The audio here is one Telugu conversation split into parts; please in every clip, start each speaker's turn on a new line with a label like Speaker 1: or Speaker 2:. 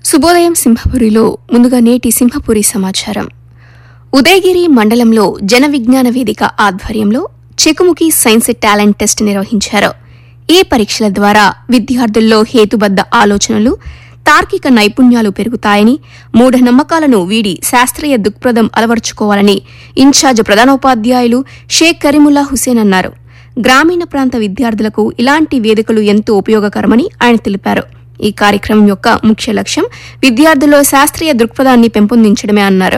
Speaker 1: శుభోదయం సింహపురిలో ముందుగా నేటి సింహపురి సమాచారం ఉదయగిరి మండలంలో జన విజ్ఞాన వేదిక ఆధ్వర్యంలో చెకుముకి సైన్స్ టాలెంట్ టెస్ట్ నిర్వహించారు ఈ పరీక్షల ద్వారా విద్యార్థుల్లో హేతుబద్ద ఆలోచనలు తార్కిక నైపుణ్యాలు పెరుగుతాయని మూఢనమ్మకాలను వీడి శాస్త్రీయ దృక్పథం అలవర్చుకోవాలని ఇన్ఛార్జ్ ప్రధానోపాధ్యాయులు షేక్ కరీముల్లా హుసేన్ అన్నారు గ్రామీణ ప్రాంత విద్యార్థులకు ఇలాంటి వేదికలు ఎంతో ఉపయోగకరమని ఆయన తెలిపారు ఈ కార్యక్రమం యొక్క ముఖ్య లక్ష్యం విద్యార్థుల్లో శాస్త్రీయ దృక్పథాన్ని పెంపొందించడమే అన్నారు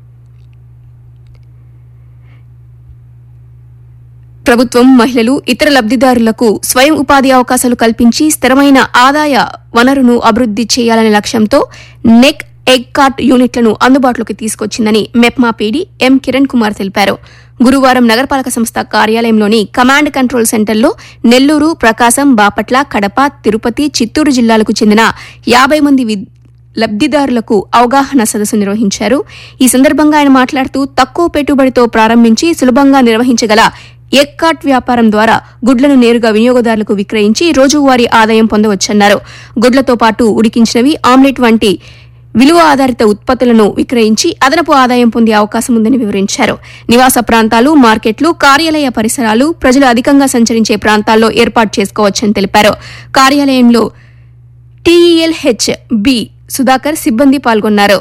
Speaker 1: ప్రభుత్వం మహిళలు ఇతర లబ్దిదారులకు స్వయం ఉపాధి అవకాశాలు కల్పించి స్థిరమైన ఆదాయ వనరును అభివృద్ది చేయాలనే లక్ష్యంతో నెక్ ఎగ్ కార్ట్ యూనిట్లను అందుబాటులోకి తీసుకొచ్చిందని మెప్మా పీడీ ఎం కిరణ్ కుమార్ తెలిపారు గురువారం నగరపాలక సంస్థ కార్యాలయంలోని కమాండ్ కంట్రోల్ సెంటర్లో నెల్లూరు ప్రకాశం బాపట్ల కడప తిరుపతి చిత్తూరు జిల్లాలకు చెందిన యాబై మంది విద్- లబ్దిదారులకు అవగాహన సదస్సు నిర్వహించారు ఈ సందర్భంగా ఆయన మాట్లాడుతూ తక్కువ పెట్టుబడితో ప్రారంభించి సులభంగా నిర్వహించగల ఎక్కాట్ వ్యాపారం ద్వారా గుడ్లను నేరుగా వినియోగదారులకు విక్రయించి రోజువారీ ఆదాయం పొందవచ్చన్నారు గుడ్లతో పాటు ఉడికించినవి ఆమ్లెట్ వంటి విలువ ఆధారిత ఉత్పత్తులను విక్రయించి అదనపు ఆదాయం పొందే అవకాశం ఉందని వివరించారు నివాస ప్రాంతాలు మార్కెట్లు కార్యాలయ పరిసరాలు ప్రజలు అధికంగా సంచరించే ప్రాంతాల్లో ఏర్పాటు చేసుకోవచ్చని తెలిపారు కార్యాలయంలో టీఈఎల్హెచ్ బి సుధాకర్ సిబ్బంది పాల్గొన్నారు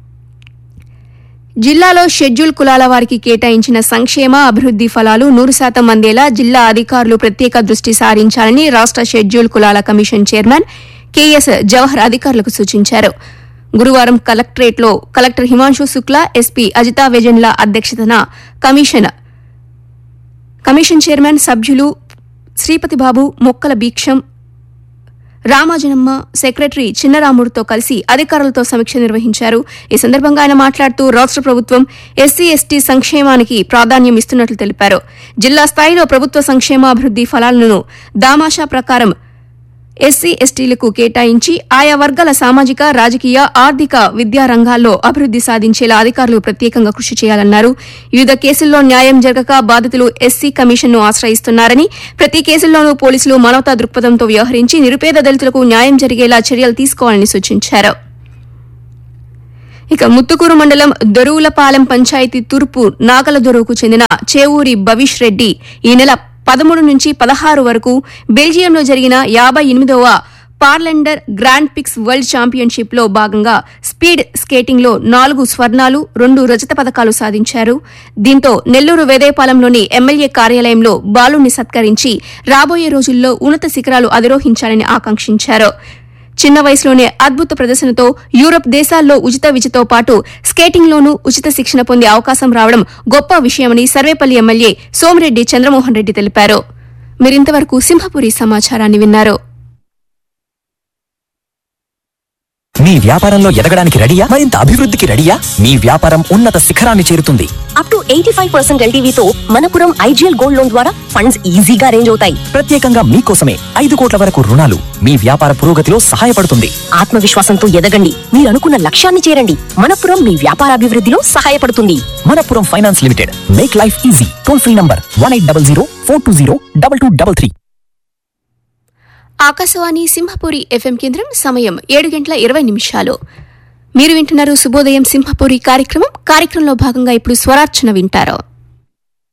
Speaker 1: జిల్లాలో షెడ్యూల్ కులాల వారికి కేటాయించిన సంక్షేమ అభివృద్ది ఫలాలు నూరు శాతం అందేలా జిల్లా అధికారులు ప్రత్యేక దృష్టి సారించాలని రాష్ట షెడ్యూల్ కులాల కమిషన్ చైర్మన్ కెఎస్ జవహర్ అధికారులకు సూచించారు గురువారం కలెక్టరేట్లో కలెక్టర్ హిమాంశు శుక్లా ఎస్పీ అజితా వెజన్ల అధ్యక్షతన కమిషన్ కమిషన్ చైర్మన్ సభ్యులు శ్రీపతిబాబు మొక్కల భీక్షం రామాజనమ్మ సెక్రటరీ చిన్నరాముడితో కలిసి అధికారులతో సమీక్ష నిర్వహించారు ఈ సందర్భంగా ఆయన మాట్లాడుతూ రాష్ట్ర ప్రభుత్వం ఎస్సీ ఎస్టీ సంక్షేమానికి ప్రాధాన్యం ఇస్తున్నట్లు తెలిపారు జిల్లా స్థాయిలో ప్రభుత్వ సంక్షేమాభివృద్ది ఫలాలను దామాషా ప్రకారం ఎస్సీ ఎస్టీలకు కేటాయించి ఆయా వర్గాల సామాజిక రాజకీయ ఆర్థిక విద్యా రంగాల్లో అభివృద్ది సాధించేలా అధికారులు ప్రత్యేకంగా కృషి చేయాలన్నారు వివిధ కేసుల్లో న్యాయం జరగక బాధితులు ఎస్సీ కమిషన్ను ఆశ్రయిస్తున్నారని ప్రతి కేసుల్లోనూ పోలీసులు మానవతా దృక్పథంతో వ్యవహరించి నిరుపేద దళితులకు న్యాయం జరిగేలా చర్యలు తీసుకోవాలని సూచించారు ఇక ముత్తుకూరు మండలం దొరువులపాలెం పంచాయతీ తూర్పు నాగలదొరువుకు చెందిన చేవూరి భవిష్ రెడ్డి ఈ నెల పదమూడు నుంచి పదహారు వరకు బెల్జియంలో జరిగిన యాభై ఎనిమిదవ పార్లెండర్ గ్రాండ్ పిక్స్ వరల్డ్ ఛాంపియన్షిప్ లో భాగంగా స్పీడ్ స్కేటింగ్ లో నాలుగు స్వర్ణాలు రెండు రజత పథకాలు సాధించారు దీంతో నెల్లూరు వేదేపాలెంలోని ఎమ్మెల్యే కార్యాలయంలో బాలుని సత్కరించి రాబోయే రోజుల్లో ఉన్నత శిఖరాలు అధిరోహించాలని ఆకాంక్షించారు చిన్న వయసులోనే అద్భుత ప్రదర్శనతో యూరప్ దేశాల్లో ఉచిత విద్యతో పాటు స్కేటింగ్లోనూ ఉచిత శిక్షణ పొందే అవకాశం రావడం గొప్ప విషయమని సర్వేపల్లి ఎమ్మెల్యే సోమిరెడ్డి చంద్రమోహన్ రెడ్డి తెలిపారు మీరింతవరకు సింహపురి సమాచారాన్ని విన్నారు
Speaker 2: మీ వ్యాపారంలో ఎదగడానికి రెడీయా మరింత అభివృద్ధికి రెడీయా మీ వ్యాపారం ఉన్నత శిఖరాన్ని చేరుతుంది
Speaker 3: up to eighty five percent ఎల్టీవీతో మనపురం ఐజీఎల్ గోల్డ్ లోన్ ద్వారా ఫండ్స్ ఈజీగా అరేంజ్ అవుతాయి
Speaker 2: ప్రత్యేకంగా మీకోసమే ఐదు కోట్ల వరకు రుణాలు మీ వ్యాపార పురోగతిలో సహాయపడుతుంది
Speaker 3: ఆత్మవిశ్వాసంతో ఎదగండి మీరు అనుకున్న లక్ష్యాన్ని చేరండి మనపురం మీ వ్యాపారాభివృద్ధిలో సహాయపడుతుంది
Speaker 2: Manappuram finance limited make life easy toll free number one eight double zero four two zero double two double three
Speaker 1: Akashvani Simhapuri FM కేంద్రం సమయం ఏడు గంటల ఇరవై నిమిషాలు మీరు వింటున్నారు శుభోదయం సింహపురి కార్యక్రమం కార్యక్రమంలో భాగంగా ఇప్పుడు స్వరార్చన వింటారు